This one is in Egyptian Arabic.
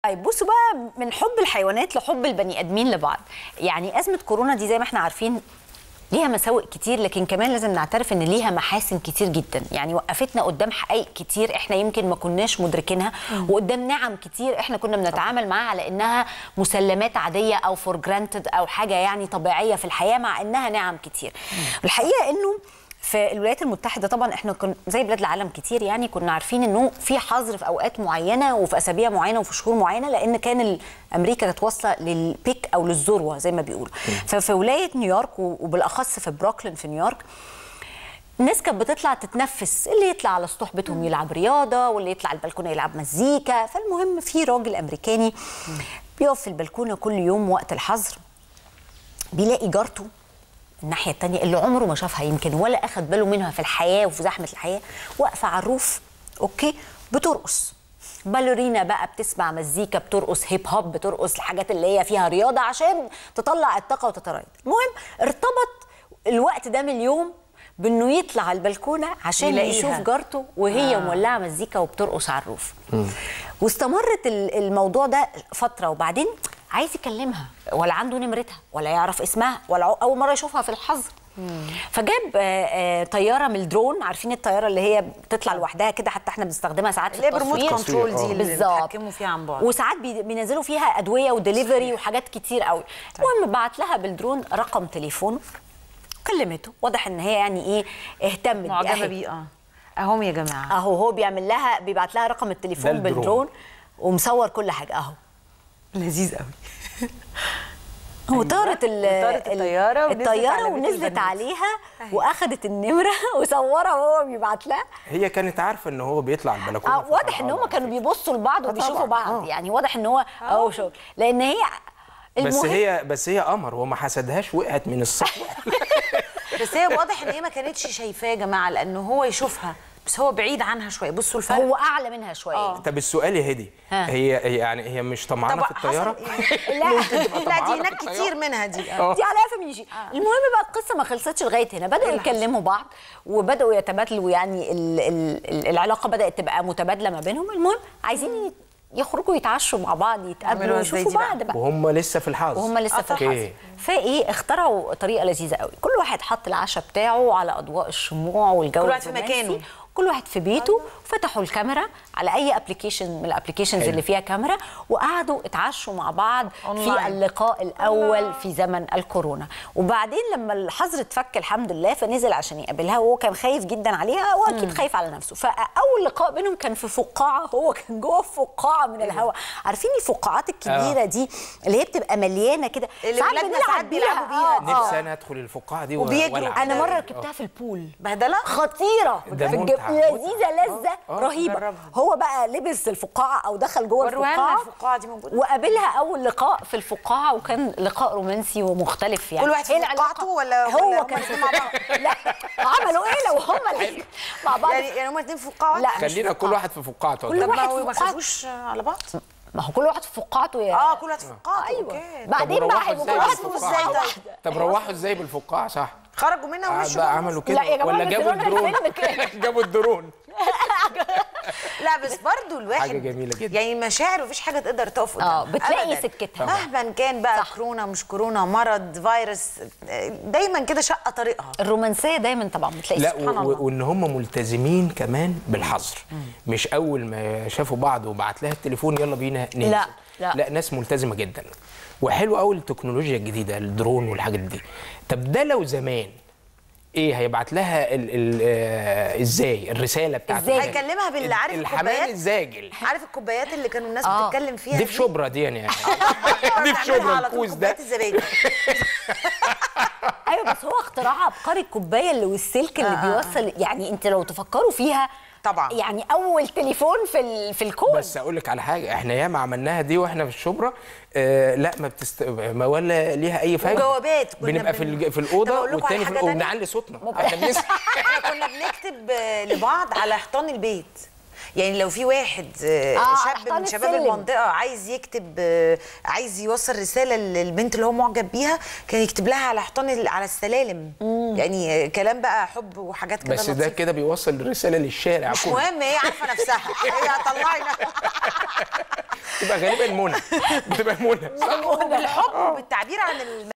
طيب بصوا بقى من حب الحيوانات لحب البني ادمين لبعض يعني ازمه كورونا دي زي ما احنا عارفين ليها مساوئ كتير لكن كمان لازم نعترف ان ليها محاسن كتير جدا يعني وقفتنا قدام حقائق كتير احنا يمكن ما كناش مدركينها وقدام نعم كتير احنا كنا بنتعامل معاها على انها مسلمات عاديه او فور جرانتد او حاجه يعني طبيعيه في الحياه مع انها نعم كتير الحقيقه انه في الولايات المتحده طبعا احنا كنا زي بلاد العالم كتير يعني كنا عارفين انه في حظر في اوقات معينه وفي اسابيع معينه وفي شهور معينه لان كان ال- امريكا كانت واصله للبيك او للذروه زي ما بيقولوا ففي ولايه نيويورك و- وبالاخص في بروكلين في نيويورك الناس كانت بتطلع تتنفس اللي يطلع على سطوح بيتهم يلعب رياضه واللي يطلع البلكونه يلعب مزيكا فالمهم في راجل امريكاني بيقف في البلكونه كل يوم وقت الحظر بيلاقي جارته الناحيه التانية اللي عمره ما شافها يمكن ولا اخد باله منها في الحياه وفي زحمه الحياه واقفه على الروف اوكي بترقص باليرينا بقى بتسمع مزيكا بترقص هيب هوب بترقص الحاجات اللي هي فيها رياضه عشان تطلع الطاقه وتتريض المهم ارتبط الوقت ده من اليوم بانه يطلع على البلكونه عشان يلاقيها. يشوف جارته وهي آه. آه. مولعه مزيكا وبترقص على الروف واستمرت ال- الموضوع ده فتره وبعدين عايز يكلمها ولا عنده نمرتها ولا يعرف اسمها ولا عو- اول مره يشوفها في الحظر فجاب آه، آه، طياره من الدرون عارفين الطياره اللي هي بتطلع لوحدها كده حتى احنا بنستخدمها ساعات في اللي هي بريموت التصوير كنترول دي اللي بالظبط بيتحكموا فيها عن بعد وساعات بي- بينزلوا فيها ادويه ودليفري وحاجات كتير قوي المهم بعت لها بالدرون رقم تليفونه كلمته واضح ان هي يعني ايه اهتمت معجبه بأهل. بيه اه اهم يا جماعه اهو هو بيعمل لها بيبعت لها رقم ده التليفون الدرون. بالدرون ومصور كل حاجه اهو لذيذ قوي وطارت ال وطارت الطيارة ونزلت الطياره على بيت ونزلت البنات. عليها واخدت النمره وصورها وهو بيبعت لها هي كانت عارفه ان هو بيطلع البلكونه آه واضح ان هم كانوا بيبصوا لبعض وبيشوفوا طبعاً. بعض آه. يعني واضح ان هو اهو شغل لان هي بس المهم- هي بس هي قمر هو ما حسدهاش وقعت من السطح بس هي واضح ان هي ما كانتش شايفاه يا جماعه لان هو يشوفها بس هو بعيد عنها شويه بصوا الفرق هو اعلى منها شويه آه. طب السؤال يا هدي ها. هي هي يعني هي مش طمعانه في الطياره لا لا طمعانة دي في هناك الطيارة. كتير منها دي آه. دي على فميجي المهم بقى القصه ما خلصتش لغايه هنا بداوا اللي يكلموا بعض وبداوا يتبادلوا يعني ال ال العلاقه بدات تبقى متبادله ما بينهم المهم عايزين يخرجوا يتعشوا مع بعض يتقابلوا يعملوها إزاي يشوفوا دي بقى؟ بعض بقى وهم لسه في الحظ وهم لسه في أوكي. الحظر فايه اخترعوا طريقه لذيذه قوي كل واحد حط العشاء بتاعه على اضواء الشموع والجو كل واحد في الرومانسي. مكانه. كل واحد في بيته فتحوا الكاميرا على اي ابلكيشن من الابلكيشنز حلو. اللي فيها كاميرا وقعدوا اتعشوا مع بعض في أونلاين. اللقاء الاول في زمن الكورونا وبعدين لما الحظر اتفك الحمد لله فنزل عشان يقابلها وهو كان خايف جدا عليها واكيد خايف على نفسه فاول لقاء بينهم كان في فقاعه هو كان جوه فقاعه من الهواء عارفين الفقاعات الكبيره آه. دي اللي هي بتبقى مليانه كده اللي ساعات ولادنا بنلعب ساعات بيلعبوا بيها. آه، آه. نفسي انا ادخل الفقاعه دي و- وبيجروا. والعب انا مره آه. ركبتها في البول بهدله خطيره ده في متعة، الجو- لذيذه لذه آه، آه. رهيبه جربها. هو بقى لبس الفقاعه او دخل جوه وروها لنا الفقاعه الفقاعة دي موجودة. وقابلها اول لقاء في الفقاعه وكان لقاء رومانسي ومختلف يعني كل واحد في إيه العلاقة؟ فقاعته ولا- هو ولا كان هما في الاتنين مع بعض؟ لا عملوا ايه لو هم الاتنين مع بعض يعني يعني هما الاثنين في فقاعه لا واحدة؟ مش خلينا كل فقاعة. واحد في فقاعته كل طب واحد ما في هو ما فقاعته. خافوش على بعض ما هو كل واحد في فقاعته يا اه كل واحد في فقاعته ايوه اوكي بعدين طب بقى روحوا هيبقوا إزاي كل واحد في بالفقاعة؟ إزاي فقاعه طيب؟ واحده طب روحوا ازاي بالفقاعه صح خرجوا منها قعد ومشوا بقى بقى. عملوا كده لا يا جماعة ولا بس جابوا دول الدرون خلينا بالكلام. جابوا الدرون لا بس برضو الواحد حاجة جميلة جدا. يعني المشاعر مفيش حاجه تقدر تقف قدامها آه، بتلاقي أبداً. سكتها. مهما كان بقى صح. كورونا مش كورونا مرض فيروس دايما كده شقه طريقها الرومانسيه دايما طبعا بتلاقي لا سبحان و- الله و- وان هم ملتزمين كمان بالحظر مش اول ما شافوا بعض وبعت لها التليفون يلا بينا ننزل لا، لا. لا ناس ملتزمه جدا وحلو قوي التكنولوجيا الجديده الدرون والحاجات دي طب ده لو زمان ايه هيبعت لها ال ال آه ازاي الرساله بتاعته إزاي؟ هيكلمها باللي عارف الحمام الكوبايات؟ الزاجل عارف الكوبايات اللي كانوا الناس آه. بتتكلم فيها دي في شبرا دي يعني دي في بنعملها شبرا على طول الكوز ده كوبايات الزبادي ايوه بس هو اختراع عبقري الكوبايه اللي والسلك اللي بيوصل يعني انت لو تفكروا فيها طبعا. يعني اول تليفون في ال- في الكون بس اقول لك على حاجه احنا ياما عملناها دي واحنا في الشبرا آه لا ما بتست ما ولا ليها اي فايده وجوابات كنا بنبقى في بن- الج- في طب الاوضه أقول لكم على والتاني في حاجة الأوضة تانية؟ وبنعلي صوتنا احنا بنسمع احنا كنا بنكتب آه، لبعض على حيطان البيت يعني لو في واحد آه، آه، شاب أحضان من شباب السلم. المنطقه عايز يكتب آه، عايز يوصل رساله للبنت اللي هو معجب بيها كان يكتب لها على حيطان ال- على السلالم يعني آه، كلام بقى حب وحاجات كده بس ده لطيفة. كده بيوصل الرساله للشارع مش كله مهم هي عارفه نفسها هي هتطلعي تبقى غالبا منى بتبقى منى صح؟ بالحب وبالتعبير عن